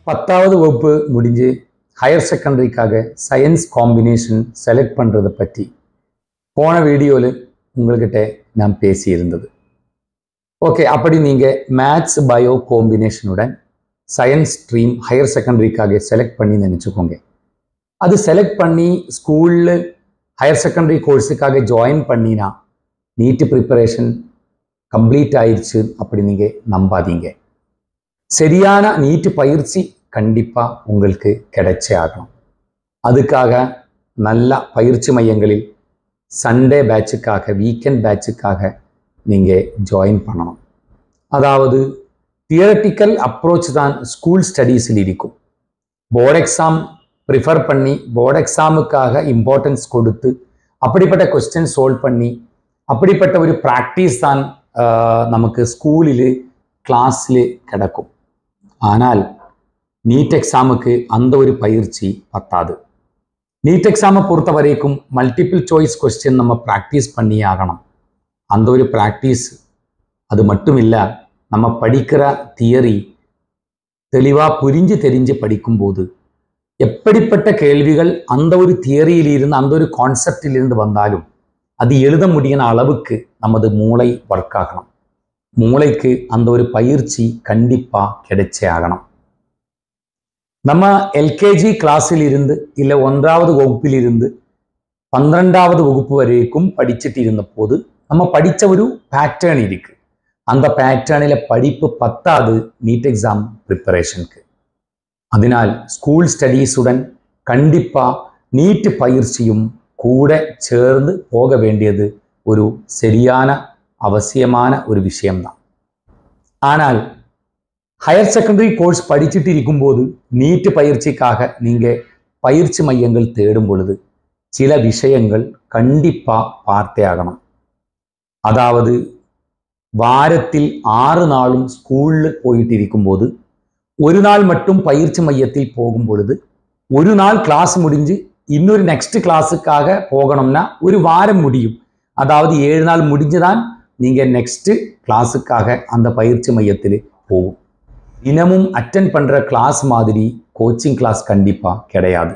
பத்தாவது வகுப்பு முடிஞ்சு ஹையர் செகண்டரிக்காக சயின்ஸ் காம்பினேஷன் செலக்ட் பண்ணுறதை பற்றி போன வீடியோவில் உங்கள்கிட்ட நான் பேசியிருந்தது ஓகே அப்படி நீங்கள் மேத்ஸ் பயோ காம்பினேஷனுடன் சயின்ஸ் ஸ்ட்ரீம் ஹையர் செகண்டரிக்காக செலக்ட் பண்ணி நினச்சிக்கோங்க அது செலக்ட் பண்ணி ஸ்கூலில் ஹையர் செகண்டரி கோர்ஸுக்காக ஜாயின் பண்ணினா நீட் ப்ரிப்பரேஷன் கம்ப்ளீட் ஆயிடுச்சு அப்படி நீங்கள் நம்பாதீங்க சரியான நீட்டு பயிற்சி கண்டிப்பாக உங்களுக்கு கிடைச்சே ஆகணும் அதுக்காக நல்ல பயிற்சி மையங்களில் சண்டே பேட்சுக்காக வீக்கெண்ட் பேட்சுக்காக நீங்கள் ஜாயின் பண்ணணும் அதாவது தியரட்டிக்கல் அப்ரோச் தான் ஸ்கூல் ஸ்டடீஸில் இருக்கும் போர்டு எக்ஸாம் ப்ரிஃபர் பண்ணி போர்டு எக்ஸாமுக்காக இம்பார்ட்டன்ஸ் கொடுத்து அப்படிப்பட்ட கொஸ்டின் சால்வ் பண்ணி அப்படிப்பட்ட ஒரு ப்ராக்டிஸ் தான் ஆஹ், நமக்கு ஸ்கூலில் கிளாஸில் கிடக்கும் ஆனால் நீட் எக்ஸாமுக்கு அந்த ஒரு பயிற்சி பத்தாது நீட் எக்ஸாமை பொறுத்த வரைக்கும் மல்டிபிள் சாய்ஸ் கொஸ்டின் நம்ம ப்ராக்டிஸ் பண்ணி ஆகணும் அந்த ஒரு ப்ராக்டிஸ் அது மட்டும் இல்லை நம்ம படிக்கிற தியரி தெளிவாக புரிஞ்சு தெரிஞ்சு படிக்கும்போது எப்படிப்பட்ட கேள்விகள் அந்த ஒரு தியரியிலிருந்து அந்த ஒரு கான்செப்டிலிருந்து வந்தாலும் அது எழுத முடியின அளவுக்கு நமது மூளை ஒர்க் ஆகணும் மூளைக்கு அந்த ஒரு பயிற்சி கண்டிப்பாக கிடைச்சே ஆகணும் நம்ம எல்கேஜி கிளாஸில் இருந்து இல்லை ஒன்றாவது வகுப்பில் இருந்து பன்னிரெண்டாவது வகுப்பு வரைக்கும் படிச்சுட்டு இருந்த போது நம்ம படித்த ஒரு பேட்டேர்ன் இருக்கு அந்த பேட்டேர்னில் படிப்பு பத்தாது நீட் எக்ஸாம் ப்ரிப்பரேஷனுக்கு അതിനാൽ സ്കൂൾ സ്റ്റഡീസുடன் கண்டிப்பாக நீட் பயிற்சியும் கூட சேர்ந்து போக வேண்டியது ஒரு சரியான அவசியமான ஒரு விஷயம்தான் ஆனால் ஹையர் செகண்டரி கோர்ஸ் படிச்சுட்டு இருக்கும்போது நீட் பயிற்சிக்காக நீங்கள் பயிற்சி மையங்கள் தேடும் பொழுது சில விஷயங்கள் கண்டிப்பாக பார்த்தே ஆகணும் அதாவது வாரத்தில் ஆறு நாளும் ஸ்கூலில் போயிட்டு இருக்கும்போது ஒரு நாள் மட்டும் பயிற்சி மையத்தில் போகும் பொழுது ஒரு நாள் கிளாஸ் முடிஞ்சு இன்னொரு நெக்ஸ்ட் கிளாஸுக்காக போகணும்னா ஒரு வாரம் முடியும் அதாவது ஏழு நாள் முடிஞ்சுதான் நீங்கள் நெக்ஸ்ட் கிளாஸுக்காக அந்த பயிற்சி மையத்தில் போகும் தினமும் அட்டென்ட் பண்ணுற கிளாஸ் மாதிரி கோச்சிங் கிளாஸ் கண்டிப்பாக கிடையாது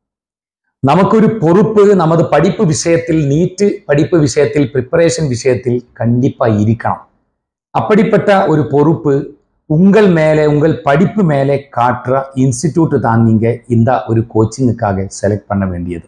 நமக்கொரு பொறுப்பு நமது படிப்பு விஷயத்தில் நீட்டு படிப்பு விஷயத்தில் ப்ரிப்பரேஷன் விஷயத்தில் கண்டிப்பாக இருக்கணும் அப்படிப்பட்ட ஒரு பொறுப்பு உங்கள் மேலே உங்கள் படிப்பு மேலே காட்டுற இன்ஸ்டிடியூட் தான் நீங்க இந்த ஒரு கோச்சிங்குக்காக செலக்ட் பண்ண வேண்டியது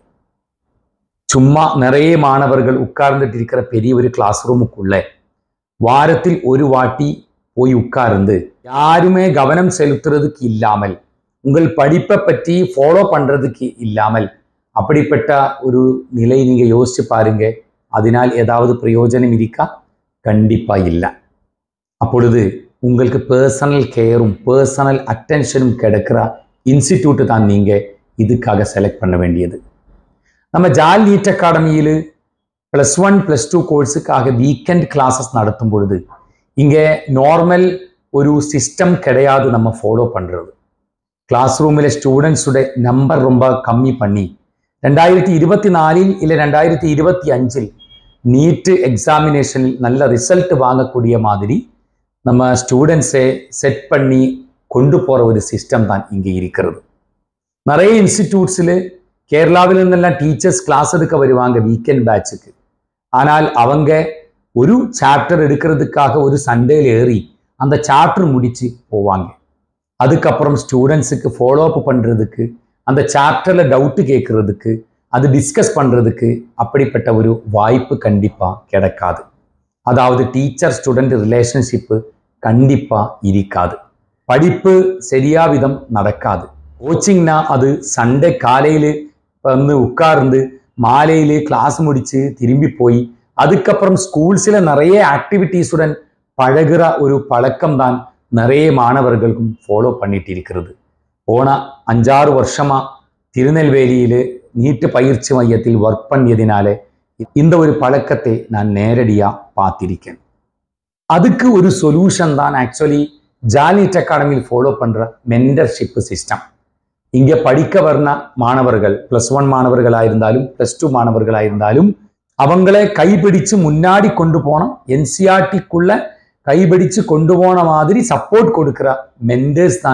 சும்மா நிறைய மாணவர்கள் உட்கார்ந்துட்டு இருக்கிற பெரிய ஒரு கிளாஸ் ரூமுக்குள்ள வாரத்தில் ஒரு வாட்டி போய் உட்கார்ந்து யாருமே கவனம் செலுத்துறதுக்கு இல்லாமல் உங்கள் படிப்பை பற்றி ஃபாலோ பண்றதுக்கு இல்லாமல் அப்படிப்பட்ட ஒரு நிலை நீங்க யோசிச்சு பாருங்க அதனால் ஏதாவது பிரயோஜனம் இருக்கா கண்டிப்பா இல்லை அப்பொழுது உங்களுக்கு பர்சனல் கேரும் பர்சனல் அட்டென்ஷனும் கிடைக்கிற இன்ஸ்டிடியூட் தான் நீங்கள் இதுக்காக செலக்ட் பண்ண வேண்டியது நம்ம ஜால் நீட் அகாடமியில் ப்ளஸ் ஒன் ப்ளஸ் டூ கோர்ஸுக்காக வீக்கெண்ட் கிளாஸஸ் நடத்தும் பொழுது இங்கே நார்மல் ஒரு சிஸ்டம் கிடையாது நம்ம ஃபாலோ பண்ணுறது கிளாஸ் ரூமில் ஸ்டூடெண்ட்ஸுடைய நம்பர் ரொம்ப கம்மி பண்ணி ரெண்டாயிரத்தி இருபத்தி நாலில் இல்லை ரெண்டாயிரத்தி இருபத்தி அஞ்சில் நீட்டு எக்ஸாமினேஷனில் நல்ல ரிசல்ட் வாங்கக்கூடிய மாதிரி நம்ம ஸ்டூடெண்ட்ஸை செட் பண்ணி கொண்டு போகிற ஒரு சிஸ்டம் தான் இங்கே இருக்கிறது நிறைய இன்ஸ்டிடியூட்ஸில் கேரளாவில் இருந்தெல்லாம் டீச்சர்ஸ் கிளாஸ் எடுக்க வருவாங்க வீக்கெண்ட் பேட்சுக்கு ஆனால் அவங்க ஒரு சாப்டர் எடுக்கிறதுக்காக ஒரு சண்டேல ஏறி அந்த சாப்டர் முடிச்சு போவாங்க அதுக்கப்புறம் ஸ்டூடெண்ட்ஸுக்கு ஃபாலோ அப் பண்ணுறதுக்கு அந்த சாப்டரில் டவுட்டு கேட்கறதுக்கு அது டிஸ்கஸ் பண்ணுறதுக்கு அப்படிப்பட்ட ஒரு வாய்ப்பு கண்டிப்பாக கிடைக்காது அதாவது டீச்சர் ஸ்டூடெண்ட் ரிலேஷன்ஷிப்பு கண்டிப்பாக இருக்காது படிப்பு சரியா விதம் நடக்காது கோச்சிங்னா அது சண்டே காலையில் வந்து உட்கார்ந்து மாலையில் கிளாஸ் முடிச்சு திரும்பி போய் அதுக்கப்புறம் ஸ்கூல்ஸில் நிறைய ஆக்டிவிட்டீஸுடன் பழகுற ஒரு பழக்கம் தான் நிறைய மாணவர்களுக்கும் ஃபாலோ பண்ணிட்டு இருக்கிறது போன அஞ்சாறு வருஷமா திருநெல்வேலியில் நீட்டு பயிற்சி மையத்தில் ஒர்க் பண்ணியதினாலே இந்த ஒரு பழக்கத்தை நான் நேரடியாக பார்த்திருக்கேன் அதுக்கு ஒரு சொல்யூஷன் தான் ஆக்சுவலி ஜாலிட் அகாடமியில் ஃபாலோ பண்ணுற மென்டர்ஷிப் சிஸ்டம் இங்கே படிக்க வர்ற மாணவர்கள் ப்ளஸ் ஒன் மாணவர்களாக இருந்தாலும் ப்ளஸ் டூ மாணவர்களாக இருந்தாலும் அவங்கள கைப்பிடிச்சு முன்னாடி கொண்டு போனோம் என்சிஆர்டிக்குள்ள கைபிடிச்சு கொண்டு போன மாதிரி சப்போர்ட் கொடுக்கிற மென்டர்ஸ் தான்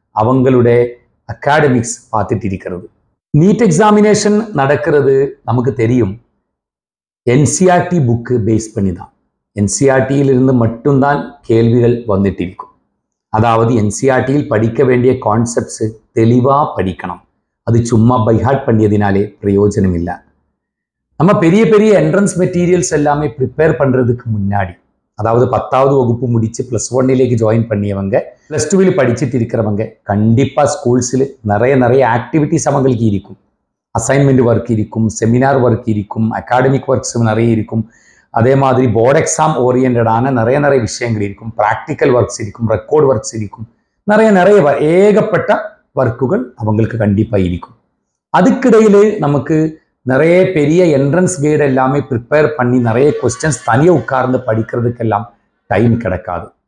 அவங்களுடைய அகாடமிக்ஸ் பார்த்துட்டு இருக்கிறது நீட் எக்ஸாமினேஷன் நடக்கிறது நமக்கு தெரியும் என்சிஆர்டி புக்கு பேஸ் பண்ணி தான் என்சிஆர்டியிலிருந்து மட்டும்தான் கேள்விகள் வந்துட்டு இருக்கும் அதாவது என்சிஆர்டியில் படிக்க வேண்டிய கான்செப்ட்ஸ் தெளிவாக படிக்கணும் அது சும்மா பைஹார்ட் பண்ணியதினாலே பிரயோஜனம் இல்லை நம்ம பெரிய பெரிய என்ட்ரன்ஸ் மெட்டீரியல்ஸ் எல்லாமே ப்ரிப்பேர் பண்ணுறதுக்கு முன்னாடி அதாவது பத்தாவது வகுப்பு முடிச்சு ப்ளஸ் ஒன்னிலேக்கு ஜாயின் பண்ணியவங்க ப்ளஸ் டூவில் படிச்சுட்டு இருக்கிறவங்க கண்டிப்பாக ஸ்கூல்ஸில் நிறைய நிறைய ஆக்டிவிட்டிஸ் அவங்களுக்கு இருக்கும் அசைன்மெண்ட் ஒர்க் இருக்கும் செமினார் ஒர்க் இருக்கும் அகாடமிக் ஒர்க்ஸ் நிறைய இருக்கும் அதே மாதிரி போர்டு எக்ஸாம் ஓரியன்டான நிறைய நிறைய விஷயங்கள் இருக்கும் ப்ராக்டிக்கல் ஒர்க்ஸ் இருக்கும் ரெக்கார்ட் ஒர்க்ஸ் இருக்கும் நிறைய நிறைய வ- ஏகப்பட்ட ஒர்க்குகள் அவங்களுக்கு கண்டிப்பாக இருக்கும் அதுக்கிடையில் நமக்கு நிறைய பெரிய என்ட்ரன்ஸ் கைடு எல்லாமே ப்ரிப்பேர் பண்ணி நிறைய கொஸ்டின்ஸ் தனியாக உட்கார்ந்து படிக்கிறதுக்கெல்லாம் டைம் கிடைக்காது